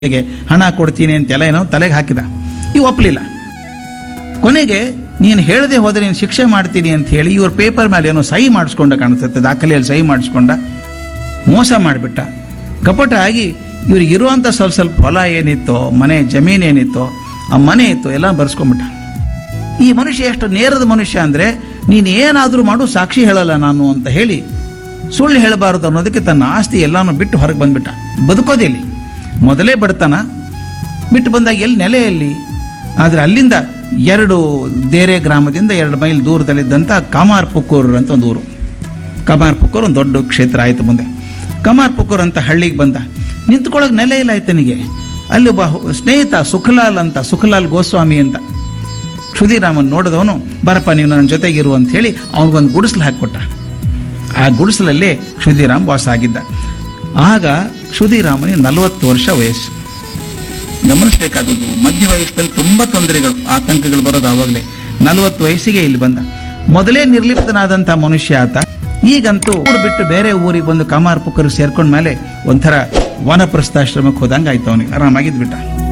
ಗೆ ಹಣ ಕೊಡ್ತೀನಿ ಅಂತೆಲ್ಲ ಏನೋ ತಲೆಗೆ ಹಾಕಿದ ಇವು ಒಪ್ಪಲಿಲ್ಲ ಕೊನೆಗೆ ನೀನು ಹೇಳದೆ ಹೋದ್ರೆ ನೀನು ಶಿಕ್ಷೆ ಮಾಡ್ತೀನಿ ಅಂತ ಹೇಳಿ ಇವ್ರ ಪೇಪರ್ ಮೇಲೆ ಏನೋ ಸಹಿ ಮಾಡಿಸ್ಕೊಂಡ ಕಾಣಿಸುತ್ತೆ ದಾಖಲೆಯಲ್ಲಿ ಸಹಿ ಮಾಡಿಸ್ಕೊಂಡ ಮೋಸ ಮಾಡಿಬಿಟ್ಟ ಕಪಟ ಆಗಿ ಇವ್ರಿಗೆ ಇರುವಂತ ಸ್ವಲ್ಪ ಸ್ವಲ್ಪ ಹೊಲ ಏನಿತ್ತೋ ಮನೆ ಜಮೀನ್ ಏನಿತ್ತೋ ಆ ಮನೆ ಇತ್ತು ಎಲ್ಲ ಬರ್ಸ್ಕೊಂಡ್ಬಿಟ್ಟ ಈ ಮನುಷ್ಯ ಎಷ್ಟು ನೇರದ ಮನುಷ್ಯ ಅಂದ್ರೆ ನೀನ್ ಏನಾದ್ರೂ ಮಾಡು ಸಾಕ್ಷಿ ಹೇಳಲ್ಲ ನಾನು ಅಂತ ಹೇಳಿ ಸುಳ್ಳು ಹೇಳಬಾರದು ಅನ್ನೋದಕ್ಕೆ ತನ್ನ ಆಸ್ತಿ ಎಲ್ಲಾನು ಬಿಟ್ಟು ಹೊರಗೆ ಬಂದ್ಬಿಟ್ಟ ಬದುಕೋದಿಲ್ಲಿ ಮೊದಲೇ ಬಡತನ ಬಿಟ್ಟು ಬಂದಾಗ ಎಲ್ಲಿ ನೆಲೆಯಲ್ಲಿ ಆದ್ರೆ ಅಲ್ಲಿಂದ ಎರಡು ದೇರೆ ಗ್ರಾಮದಿಂದ ಎರಡು ಮೈಲ್ ದೂರದಲ್ಲಿದ್ದಂಥ ಕಮಾರ್ ಪುಕ್ಕೂರ್ ಅಂತ ಒಂದು ಊರು ಕಮಾರ್ ಪುಕ್ಕೂರ್ ಒಂದು ದೊಡ್ಡ ಕ್ಷೇತ್ರ ಆಯ್ತು ಮುಂದೆ ಕಮಾರ್ ಪುಕ್ಕೂರ್ ಅಂತ ಹಳ್ಳಿಗೆ ಬಂದ ನಿಂತ್ಕೊಳ್ಳೋಕೆ ನೆಲೆ ಇಲ್ಲ ಆಯ್ತನಿಗೆ ಅಲ್ಲಿ ಒಬ್ಬ ಸ್ನೇಹಿತ ಸುಖಲಾಲ್ ಅಂತ ಸುಖಲಾಲ್ ಗೋಸ್ವಾಮಿ ಅಂತ ಕ್ಷುದಿರಾಮನ್ ನೋಡಿದವನು ಬರಪ್ಪ ನೀವು ನನ್ನ ಜೊತೆಗಿರು ಅಂತ ಹೇಳಿ ಅವನಿಗೊಂದು ಗುಡಿಸಲು ಹಾಕಿಕೊಟ್ಟ ಆ ಗುಡಿಸಲಲ್ಲೇ ಕ್ಷುದಿರಾಮ್ ವಾಸ ಆಗಿದ್ದ ಆಗ ಕ್ಷುದಿರಾಮನಿಗೆ ನಲವತ್ತು ವರ್ಷ ವಯಸ್ಸು ಗಮನಿಸಬೇಕಾದದ್ದು ಮಧ್ಯ ವಯಸ್ಸಲ್ಲಿ ತುಂಬಾ ತೊಂದರೆಗಳು ಆತಂಕಗಳು ಬರೋದು ಆವಾಗಲೇ ನಲವತ್ತು ವಯಸ್ಸಿಗೆ ಇಲ್ಲಿ ಬಂದ ಮೊದಲೇ ನಿರ್ಲಿಪ್ತನಾದಂಥ ಮನುಷ್ಯ ಆತ ಈಗಂತೂ ಊರು ಬಿಟ್ಟು ಬೇರೆ ಊರಿಗೆ ಬಂದು ಕಾಮಾರ್ ಪುಕ್ಕರು ಸೇರ್ಕೊಂಡ ಮೇಲೆ ಒಂಥರ ವನಪ್ರಸ್ಥಾಶ್ರಮಕ್ಕೆ ಹೋದಂಗೆ ಆಯ್ತು ಅವನಿಗೆ ಆರಾಮಾಗಿದ್ಬಿಟ್ಟ